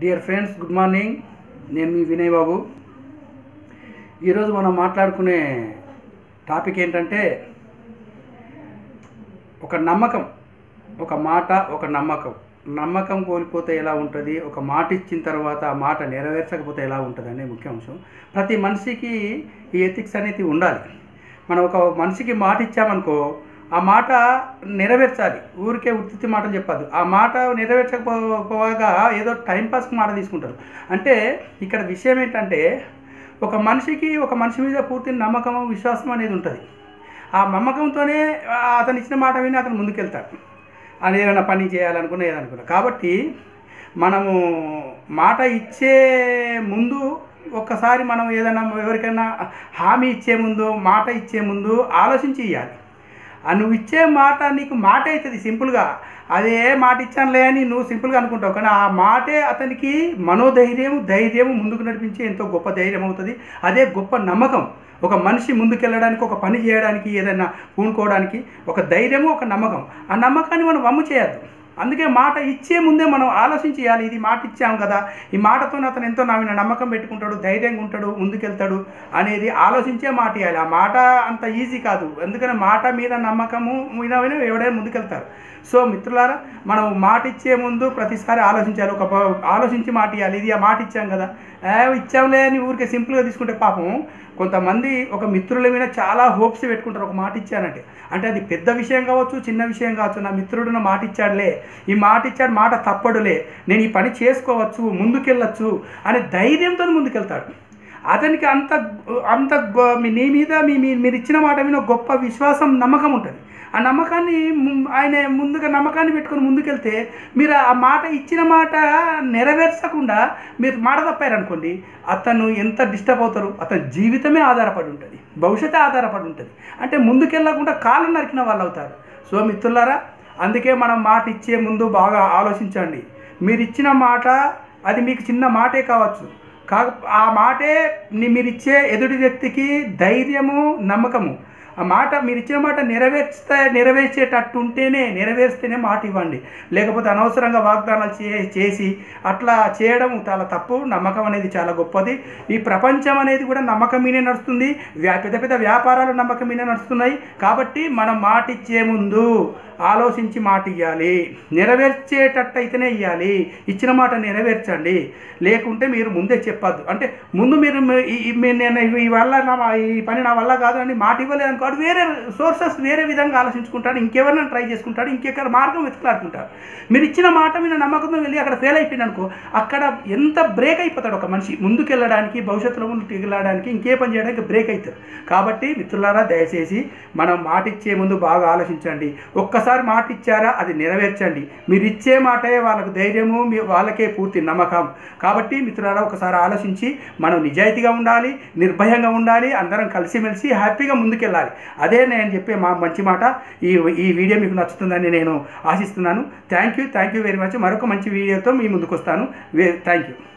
dear friends good morning నేను మీ వినయ్ బాబు ఈరోజు మనం మాట్లాడుకునే టాపిక్ ఏంటంటే ఒక నమ్మకం ఒక మాట ఒక నమ్మకం నమ్మకం కోల్పోతే ఎలా ఉంటుంది ఒక మాట ఇచ్చిన తర్వాత ఆ మాట నెరవేర్చకపోతే ఎలా ఉంటుంది అనే ముఖ్య అంశం ప్రతి మనిషికి ఈ ఎథిక్స్ అనేది ఉండాలి మనం ఒక మనిషికి మాట ఇచ్చామనుకో ఆ మాట నెరవేర్చాలి ఊరికే ఉత్తి మాటలు చెప్పద్దు ఆ మాట నెరవేర్చకపోగా ఏదో టైంపాస్కి మాట తీసుకుంటారు అంటే ఇక్కడ విషయం ఏంటంటే ఒక మనిషికి ఒక మనిషి మీద పూర్తి నమ్మకం విశ్వాసం అనేది ఉంటుంది ఆ నమ్మకంతోనే ఆ అతను ఇచ్చిన మాట విని అతను ముందుకెళ్తాడు అది ఏదైనా పని చేయాలనుకున్నా ఏదనుకున్నా కాబట్టి మనము మాట ఇచ్చే ముందు ఒక్కసారి మనం ఏదైనా ఎవరికైనా హామీ ఇచ్చే ముందు మాట ఇచ్చే ముందు ఆలోచించి ఇవ్వాలి ఆ నువ్వు ఇచ్చే మాట నీకు మాట అవుతుంది సింపుల్గా అదే మాట ఇచ్చానులే అని నువ్వు సింపుల్గా అనుకుంటావు కానీ ఆ మాటే అతనికి మనోధైర్యం ధైర్యం ముందుకు నడిపించే ఎంతో గొప్ప ధైర్యం అవుతుంది అదే గొప్ప నమ్మకం ఒక మనిషి ముందుకెళ్ళడానికి ఒక పని చేయడానికి ఏదైనా పూనుకోవడానికి ఒక ధైర్యము ఒక నమ్మకం ఆ నమ్మకాన్ని మనం వమ్ము చేయొద్దు అందుకే మాట ఇచ్చే ముందే మనం ఆలోచించి చేయాలి ఇది మాట ఇచ్చాం కదా ఈ మాటతో అతను ఎంతో నా మీద నమ్మకం పెట్టుకుంటాడు ధైర్యంగా ఉంటాడు ముందుకెళ్తాడు అనేది ఆలోచించే మాట ఇవ్వాలి ఆ మాట అంత ఈజీ కాదు ఎందుకంటే మాట మీద నమ్మకము మీద మీద ఎవడైనా ముందుకెళ్తారు సో మిత్రులారా మనం మాట ఇచ్చే ముందు ప్రతిసారి ఆలోచించాలి ఒక ప- ఆలోచించి మాట ఇవ్వాలి ఇది ఆ మాట ఇచ్చాం కదా ఏ ఇచ్చాంలే అని ఊరికే సింపుల్గా తీసుకుంటే పాపం కొంతమంది ఒక మిత్రుల మీద చాలా హోప్స్ పెట్టుకుంటారు ఒక మాట ఇచ్చానంటే అంటే అది పెద్ద విషయం కావచ్చు చిన్న విషయం కావచ్చు నా మిత్రుడు నా మాట ఇచ్చాడులే ఈ మాట ఇచ్చాడు మాట తప్పడులే నేను ఈ పని చేసుకోవచ్చు ముందుకెళ్ళచ్చు అనే ధైర్యంతో ముందుకెళ్తాడు అతనికి అంత అంత గొ- మీ- నీ మీద మీ మీ- మీరు ఇచ్చిన మాట మీద గొప్ప విశ్వాసం నమ్మకం ఉంటుంది ఆ నమ్మకాన్ని ము- ఆయన ముందుగా నమ్మకాన్ని పెట్టుకొని ముందుకెళ్తే మీరు ఆ మాట ఇచ్చిన మాట నెరవేర్చకుండా మీరు మాట తప్పారనుకోండి అతను ఎంత డిస్టర్బ్ అవుతారు అతని జీవితమే ఆధారపడి ఉంటుంది భవిష్యత్తే ఆధారపడి ఉంటుంది అంటే ముందుకెళ్ళకుండా కాళ్ళు నరికిన వాళ్ళు అవుతారు సో మిత్రులారా అందుకే మనం మాట ఇచ్చే ముందు బాగా ఆలోచించండి మీరు ఇచ్చిన మాట అది మీకు చిన్న మాటే కావచ్చు కాక ఆ మాటే ని- మీరు ఇచ్చే ఎదుటి వ్యక్తికి ధైర్యము నమ్మకము ఆ మాట మీరు ఇచ్చిన మాట నెరవేర్స్తే నెరవేర్చేటట్టు ఉంటేనే నెరవేర్స్తేనే మాట ఇవ్వండి లేకపోతే అనవసరంగా వాగ్దానాలు చే చేసి అట్లా చేయడం చాలా తప్పు నమ్మకం అనేది చాలా గొప్పది ఈ ప్రపంచం అనేది కూడా నమ్మకం మీదే నడుస్తుంది వ్యా పెద్ద పెద్ద వ్యాపారాలు నమ్మకం మీదే నడుస్తున్నాయి కాబట్టి మనం మాట ఇచ్చే ముందు ఆలోచించి మాట ఇవ్వాలి నెరవేర్చేటట్టు అయితేనే ఇవ్వాలి ఇచ్చిన మాట నెరవేర్చండి లేకుంటే మీరు ముందే చెప్పద్దు అంటే ముందు మీరు మీ- ఈ- ఈ- మీ- నేను ఈ వల్ల నా ఈ పని నా వల్ల కాదు అని మాట ఇవ్వలేదు అనుకో వాడు వేరే సోర్సెస్ వేరే విధంగా ఆలోచించుకుంటాడు ఇంకెవరైనా ట్రై చేసుకుంటాడు ఇంకెక్కడ మార్గం వెతుకులాడుకుంటాడు మీరు ఇచ్చిన మాట మీద నమ్మకంతో వెళ్ళి అక్కడ ఫెయిల్ అయిపోయింది అనుకో అక్కడ ఎంత బ్రేక్ అయిపోతాడు ఒక మనిషి ముందుకెళ్ళడానికి భవిష్యత్తులో ముందుకు వెళ్ళడానికి ఇంకే పని చేయడానికి బ్రేక్ అవుతారు కాబట్టి మిత్రులారా దయచేసి మనం మాట ఇచ్చే ముందు బాగా ఆలోచించండి ఒక్కసారి మాట ఇచ్చారా అది నెరవేర్చండి మీరు ఇచ్చే మాటే వాళ్ళకు ధైర్యము మీ వాళ్ళకే పూర్తి నమ్మకం కాబట్టి మిత్రులారా ఒకసారి ఆలోచించి మనం నిజాయితీగా ఉండాలి నిర్భయంగా ఉండాలి అందరం కలిసిమెలిసి హ్యాపీగా ముందుకెళ్ళాలి అదే నేను చెప్పే మా మంచి మాట ఈ ఈ వీడియో మీకు నచ్చుతుందని నేను ఆశిస్తున్నాను thank you thank you very much మరొక మంచి వీడియోతో మీ ముందుకు వస్తాను థ్యాంక్ యూ